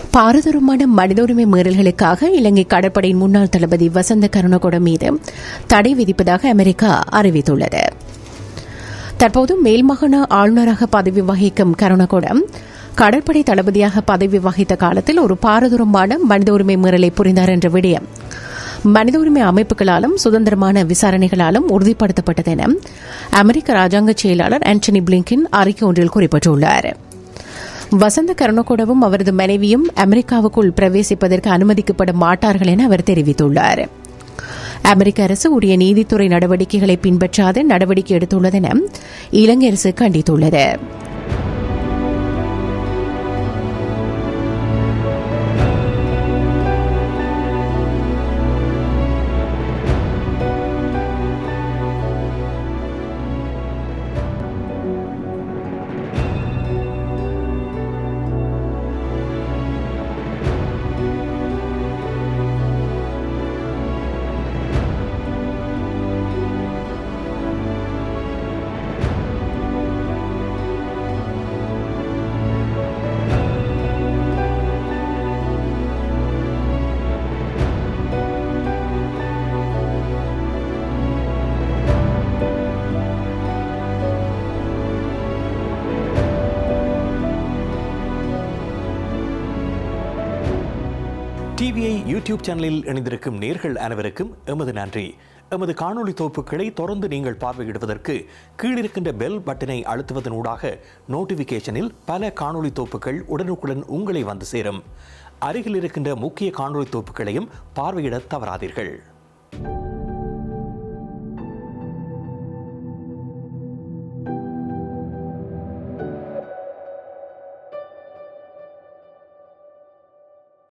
பாரதூரமான மனித உரிமை மீறல்களுக்காக இலங்கை கடற்படையின் முன்னாள் தளபதி வசந்த கருணகொட மீது தடை விதிப்பதாக அமெரிக்கா அறிவித்துள்ளது தற்போது மேல்மாகாண ஆளுநராக பதவி வகிக்கும் கருணகொடம் கடற்படை தளபதியாக பதவி வகித்த காலத்தில் ஒரு பாரதூரமான மனித உரிமை மீறலை புரிந்தார் என்ற விடயம் மனித உரிமை அமைப்புகளாலும் சுதந்திரமான விசாரணைகளாலும் உறுதிப்படுத்தப்பட்டது என அமெரிக்க ராஜாங்க செயலாளர் ஆண்டனி பிளிங்கின் அறிக்கை ஒன்றில் குறிப்பிட்டுள்ளார் வசந்த கருணகொடவும் அவரது மனைவியும் அமெரிக்காவுக்குள் பிரவேசிப்பதற்கு அனுமதிக்கப்பட மாட்டார்கள் என அவர் தெரிவித்துள்ளார் அமெரிக்க அரசு உரிய நீதித்துறை நடவடிக்கைகளை பின்பற்றாது நடவடிக்கை எடுத்துள்ளது என இலங்கை அரசு கண்டித்துள்ளது டிவிஐ யூடியூப் சேனலில் இணைந்திருக்கும் நேர்கள் அனைவருக்கும் எமது நன்றி எமது காணொளி தொகுப்புகளை தொடர்ந்து நீங்கள் பார்வையிடுவதற்கு கீழிருக்கின்ற பெல் பட்டனை அழுத்துவதனூடாக நோட்டிபிகேஷனில் பல காணொளி தொகுப்புகள் உடனுக்குடன் உங்களை வந்து சேரும் அருகில் இருக்கின்ற முக்கிய காணொளி தொகுப்புகளையும் பார்வையிட தவறாதீர்கள்